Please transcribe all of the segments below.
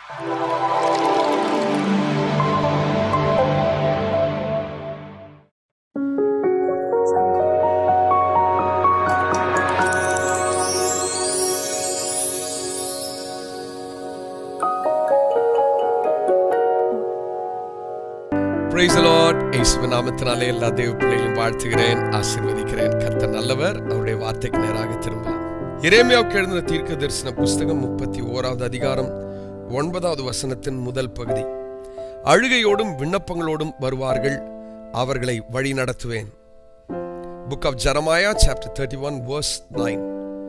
Praise the Lord. இயேசுவின் நாமத்தினாலே எல்லா தேவ பிள்ளைகளையும் வாழ்த்துகிறேன் ஆசீர்வதிக்கிறேன் கர்த்தர் நல்லவர் அவருடைய வார்த்தைக்கு நேராக திரும்பலாம் எரேமியாவுக்கு எழுதின தீர்க்க தரிசன புஸ்தகம் முப்பத்தி ஓராவது அதிகாரம் ஒன்பதாவது வசனத்தின் முதல் பகுதி அழுகையோடும் விண்ணப்பங்களோடும் வருவார்கள் அவர்களை வழி நடத்துவேன் book of Jeremiah chapter thirty one verse nine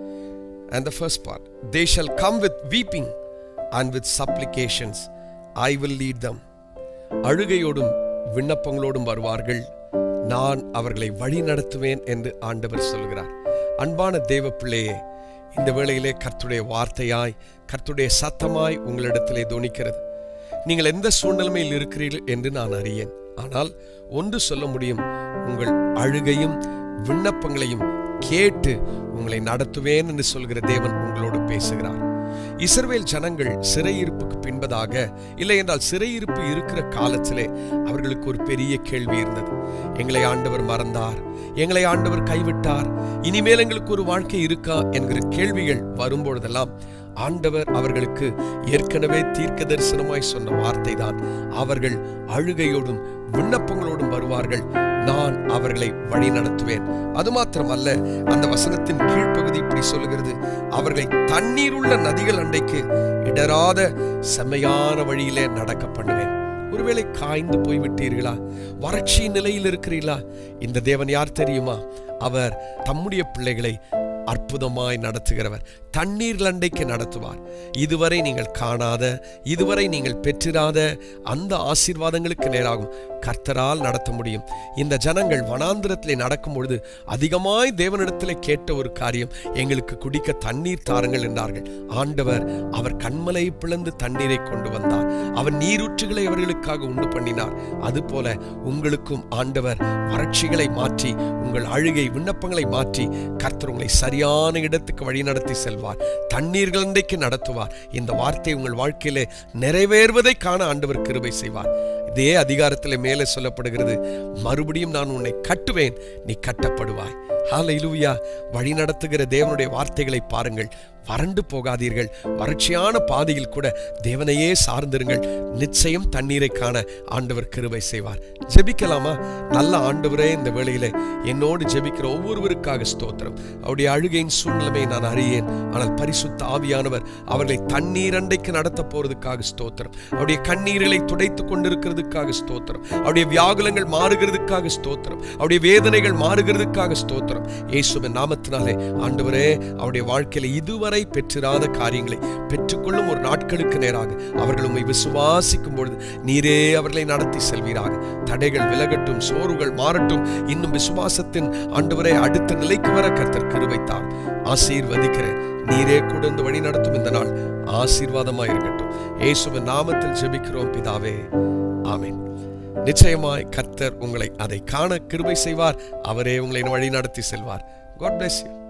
And the first part, they shall come with weeping and with supplications. I will lead them. அழுகையோடும் விண்ணப்பங்களோடும் வருவார்கள் நான் அவர்களை வழி நடத்துவேன் என்று ஆண்டவர் சொல்கிறார் அன்பான தேவ பிள்ளையே இந்த வேளையிலே கர்த்துடைய வார்த்தையாய் கர்த்துடைய சத்தமாய் உங்களிடத்திலே துணிக்கிறது நீங்கள் எந்த சூழ்நிலைமையில் இருக்கிறீர்கள் என்று நான் அறியேன் ஆனால் ஒன்று சொல்ல முடியும் உங்கள் அழுகையும் விண்ணப்பங்களையும் கேட்டு உங்களை நடத்துவேன் என்று சொல்கிற தேவன் உங்களோடு பேசுகிறார் இஸ்ரவேல் ஜனங்கள் சிறையிருப்புக்கு பின்பதாக இல்லை என்றால் சிறையிருப்பு இருக்கிற காலத்திலே அவர்களுக்கு ஒரு பெரிய கேள்வி இருந்தது எங்களை ஆண்டவர் மறந்தார் எங்களை ஆண்டவர் கைவிட்டார் இனிமேல் எங்களுக்கு ஒரு வாழ்க்கை இருக்கா என்கிற கேள்விகள் வரும்பொழுதெல்லாம் ஆண்டவர் அவர்களுக்கு ஏற்கனவே தீர்க்க தரிசனமாய் சொன்ன வார்த்தை தான் அவர்கள் அழுகையோடும் விண்ணப்பங்களோடும் வருவார்கள் நான் அவர்களை வழி நடத்துவேன் அது மாத்திரமல்ல அந்த வசனத்தின் கீழ்ப்பகுதி இப்படி சொல்லுகிறது அவர்களை தண்ணீர் உள்ள நதிகள் அண்டைக்கு இடராத செம்மையான வழியிலே நடக்க பண்ணுவேன் ஒருவேளை காய்ந்து போய்விட்டீர்களா வறட்சி நிலையில் இருக்கிறீர்களா இந்த தேவன் யார் தெரியுமா அவர் தம்முடைய பிள்ளைகளை அற்புதமாய் நடத்துகிறவர் தண்ணீர் லண்டைக்கு நடத்துவார் இதுவரை நீங்கள் காணாத இதுவரை நீங்கள் பெற்றிராத அந்த ஆசீர்வாதங்களுக்கு நேராகும் கர்த்தரால் நடத்த முடியும் இந்த ஜனங்கள் வனாந்திரத்திலே நடக்கும் பொழுது அதிகமாய் தேவனிடத்திலே கேட்ட ஒரு காரியம் எங்களுக்கு குடிக்க தண்ணீர் தாருங்கள் என்றார்கள் ஆண்டவர் அவர் கண்மலை பிளந்து தண்ணீரை கொண்டு வந்தார் அவர் நீரூற்றுகளை அவர்களுக்காக உண்டு பண்ணினார் அதுபோல உங்களுக்கும் ஆண்டவர் வறட்சிகளை மாற்றி உங்கள் அழுகை விண்ணப்பங்களை மாற்றி கர்த்தர் உங்களை சரியான இடத்துக்கு வழி நடத்தி செல்வார் தண்ணீர்கள் இன்றைக்கு நடத்துவார் இந்த வார்த்தை உங்கள் வாழ்க்கையிலே நிறைவேறுவதை காண ஆண்டவர் கிருபை செய்வார் இதே அதிகாரத்தில் மேலே சொல்லப்படுகிறது மறுபடியும் நான் உன்னை கட்டுவேன் நீ கட்டப்படுவாய் ஹalleluya வழி நடத்துகிற தேவனுடைய வார்த்தைகளை பாருங்கள் வறண்டு போகாதீர்கள் வறட்சியான பாதையில் கூட தேவனையே சார்ந்திருங்கள் நிச்சயம் தண்ணீரை காண ஆண்டவர் கிருபை செய்வார் ஜெபிக்கலாமா நல்ல ஆண்டவரே இந்த வேளையிலே என்னோடு ஜெபிக்கிற ஒவ்வொருவருக்காக ஸ்தோத்திரம் அவருடைய அழுகையின் சூழ்நிலைமை நான் அறியேன் ஆனால் பரிசுத்த ஆவியானவர் அவர்களை தண்ணீர் அண்டைக்கு நடத்த போறதுக்காக ஸ்தோத்திரம் அவருடைய கண்ணீர்களை துடைத்துக் கொண்டிருக்கிறதுக்காக ஸ்தோத்திரம் அவருடைய வியாகுலங்கள் மாறுகிறதுக்காக ஸ்தோத்திரம் அவருடைய வேதனைகள் மாறுகிறதுக்காக ஸ்தோத்திரம் இயேசுவின் நாமத்தினாலே ஆண்டவரே அவருடைய வாழ்க்கையில இதுவரை பெற்றிராத காரியங்களை பெற்றுக்கொள்ளும் ஒரு நாட்களுக்கு நேராக அவர்கள் உண்மை விசுவாசிக்கும் பொழுது நீரே அவர்களை நடத்தி செல்வீராக தடைகள் விலகட்டும் சோர்வுகள் மாறட்டும் இன்னும் விசுவாசத்தின் ஆண்டவரை அடுத்த நிலைக்கு வர கர்த்தர் கிருபைத்தார் ஆசீர்வதிக்கிறேன் நீரே கூட இந்த வழி நடத்தும் இந்த நாள் ஆசீர்வாதமா இருக்கட்டும் இயேசுவின் நாமத்தில் ஜெபிக்கிறோம் பிதாவே ஆமென் நிச்சயமாய் கர்த்தர் உங்களை அதை காண கிருபை செய்வார் அவரே உங்களை வழி நடத்தி செல்வார் காட் bless you